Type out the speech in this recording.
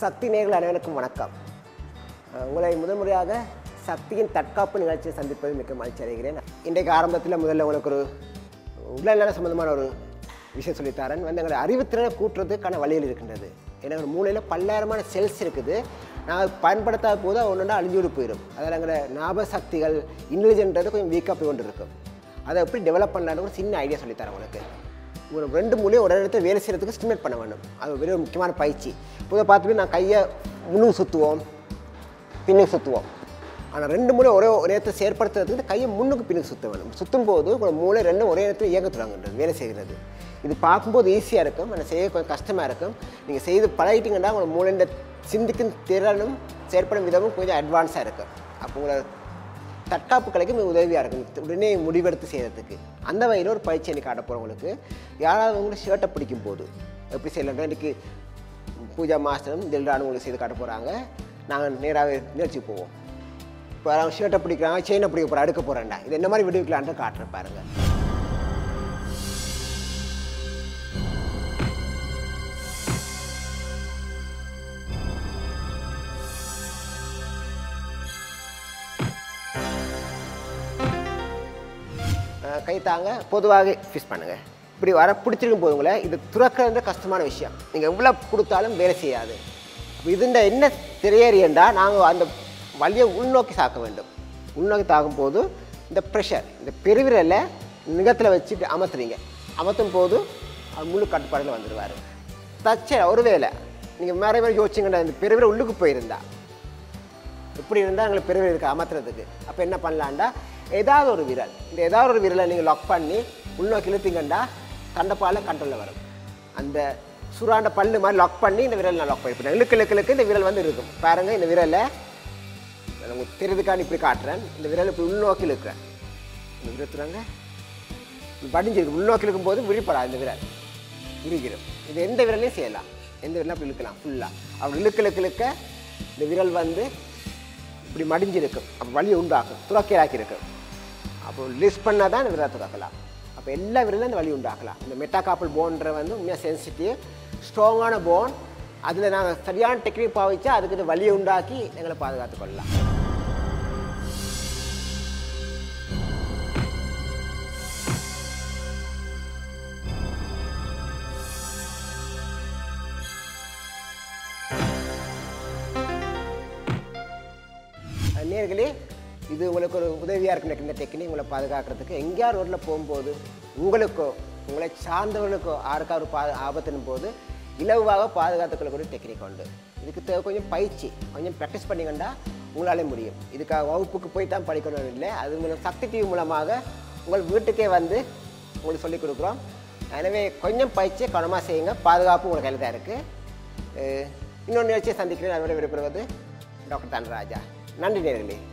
சக்தி நேர்கள் அனைவருக்கும் வணக்கம் அஹ் உங்களை முதல் முறையாக சக்தியின் தற்காப்பு நிகழ்ச்சியை சந்திப்பது மிக்க மகிழ்ச்சி அடைகிறேன் இன்றைக்கு ஆரம்பத்தில் முதல்ல உங்களுக்கு ஒரு உடல்நல சம்பந்தமான ஒரு விஷயம் சொல்லித்தரேன் வந்து எங்களை அறிவுத்திறனை கூட்டுறதுக்கான வழியில் இருக்கின்றது ஏன்னா ஒரு மூளையில் பல்லாயிரமான செல்ஸ் இருக்குது நாங்கள் பயன்படுத்தாத போது ஒன்று அழிஞ்சு போயிடும் அதில் எங்களை ஞாபக சக்திகள் இன்டெலிஜென்றது கொஞ்சம் வீக்காக போய் கொண்டு இருக்கும் அதை எப்படி டெவலப் பண்ணலான்னு ஒரு சின்ன ஐடியா சொல்லித்தரேன் உங்களுக்கு ஒரு ரெண்டு மூலையும் ஒரு இடத்துல வேலை செய்கிறதுக்கு ஸ்டிமுலேட் பண்ண வேண்டும் அது வெறும் ஒரு முக்கியமான பயிற்சி இப்போதை பார்த்துட்டு நான் கையை முன்னுக்கு சுற்றுவோம் பின்னுக்கு சுற்றுவோம் ஆனால் ரெண்டு மூளை ஒரே ஒரே இடத்துல செயற்படுத்துறதுக்கு இந்த கையை முன்னுக்கு பின்னுக்கு சுற்ற வேணும் சுற்றும் போது உங்களோட மூளை ரெண்டும் ஒரே இடத்துல இயங்க தொடங்குன்றது வேலை செய்கிறது இது பார்க்கும்போது ஈஸியாக இருக்கும் ஆனால் செய்ய கொஞ்சம் கஷ்டமாக இருக்கும் நீங்கள் செய்து பழகிட்டீங்கன்னா உங்களோட மூளையின் சிந்திக்கும் திறனும் செயற்படும் விதமும் கொஞ்சம் அட்வான்ஸாக இருக்கும் அப்போ உங்களை தற்காப்பு கலைக்கு மிக உதவியாக இருக்கும் உடனே முடிவெடுத்து செய்கிறதுக்கு அந்த வகையில் ஒரு பயிற்சி எனக்கு காட்ட போகிறவங்களுக்கு யாராவது உங்களுக்கு ஷர்ட்டை பிடிக்கும் போது எப்படி செய்யலாம் இன்றைக்கி பூஜா மாஸ்டரும் தில்ரானும் உங்களுக்கு செய்து காட்ட போகிறாங்க நாங்கள் நேராகவே நிகழ்ச்சிக்கு போவோம் இப்போ அவங்க ஷர்ட்டை பிடிக்கிறாங்க செயினை பிடிக்க போகிறேன் அடுக்க போகிறேன்டா இது என்ன மாதிரி விடுவிக்கலான்ட்டு காட்டுறேன் பாருங்கள் அஹ் கை தாங்க பொதுவாக ஃபிஷ் பண்ணுங்கள் இப்படி வர பிடிச்சிருக்கும் போது உங்களை இது துறக்கிறது கஷ்டமான விஷயம் நீங்கள் எவ்வளோ கொடுத்தாலும் வேலை செய்யாது அப்ப இதுண்ட என்ன திரையறியண்டா நாங்கள் அந்த வழியை உள்நோக்கி தாக்க வேண்டும் உள்நோக்கி தாக்கும் போது இந்த ப்ரெஷர் இந்த பெருவிரலை நிகத்தில் வச்சுட்டு அமர்த்துறீங்க அமர்த்தும் போது அவர் முழு கட்டுப்பாடில் வந்துடுவார் தச்ச ஒரு வேலை நீங்கள் நிறைய பேர் யோசிச்சிங்கன்னா இந்த பெருவிரல் உள்ளுக்கு போயிருந்தா இப்படி இருந்தால் எங்களுக்கு பெருவிரல் இருக்கு அமர்த்துறதுக்கு அப்போ என்ன பண்ணலான்டா ஏதாவது ஒரு விரல் இந்த ஏதாவது ஒரு விரலை நீங்கள் லாக் பண்ணி உள்நோக்கி இழுத்தீங்கண்டா தண்டப்பால் கண்ட்ரோலில் வரும் அந்த சுராண்ட பல்லு மாதிரி லாக் பண்ணி இந்த விரல் நான் லாக் பண்ணி இழுக்கு இழுக்கு இழுக்கு இந்த விரல் வந்து இருக்கும் பாருங்கள் இந்த விரலை நான் உங்களுக்கு தெரியுதுக்கான இப்படி காட்டுறேன் இந்த விரல் இப்படி உள்நோக்கி இழுக்கிறேன் இந்த விரத்துறாங்க வடிஞ்சிருக்கு உள்நோக்கி இழுக்கும்போது விழிப்படாது இந்த விரல் விரிகிறோம் இது எந்த விரலையும் செய்யலாம் எந்த விரலும் அப்படி இழுக்கலாம் ஃபுல்லாக அப்படி இழுக்க இழுக்க இழுக்க இந்த விரல் வந்து இப்படி மடிஞ்சிருக்கும் அப்போ வலியை உண்டாக்கும் துறக்கையாக்கி இருக்கும் அப்போ லிஸ்ட் பண்ணால் தான் இந்த விரலை துறக்கலாம் அப்போ எல்லா விரலும் இந்த வலி உண்டாக்கலாம் இந்த மெட்டாகாப்பல் போன்ற வந்து உண்மையாக சென்சிட்டிவ் ஸ்ட்ராங்கான போன் அதில் நாங்கள் சரியான டெக்னிக் பாவிச்சா அதுக்கு இந்த வலியை உண்டாக்கி எங்களை பாதுகாத்து கொள்ளலாம் நேர்களே இது உங்களுக்கு ஒரு உதவியாக இருக்கும் எனக்கு இந்த டெக்னிக் உங்களை பாதுகாக்கிறதுக்கு எங்கேயா ரோட்டில் போகும்போது உங்களுக்கோ உங்களை சார்ந்தவர்களுக்கோ யாருக்கா ஒரு பா ஆபத்தின் போது இலவாக பாதுகாத்துக்கொள்ளக்கூடிய டெக்னிக் உண்டு இதுக்கு தேவை கொஞ்சம் பயிற்சி கொஞ்சம் ப்ராக்டிஸ் பண்ணிக்கண்டா உங்களாலே முடியும் இதுக்காக வகுப்புக்கு போய் தான் படிக்கணும் இல்லை அது மூலம் சக்தி டிவி மூலமாக உங்கள் வீட்டுக்கே வந்து உங்களுக்கு சொல்லிக் கொடுக்குறோம் எனவே கொஞ்சம் பயிற்சியை கவனமாக செய்யுங்க பாதுகாப்பு உங்களுக்கு கையில் தான் இருக்குது இன்னொரு நிகழ்ச்சியை சந்திக்கிறேன் அதோட விடைபெறுவது டாக்டர் தனராஜா நன்றி நேர்களே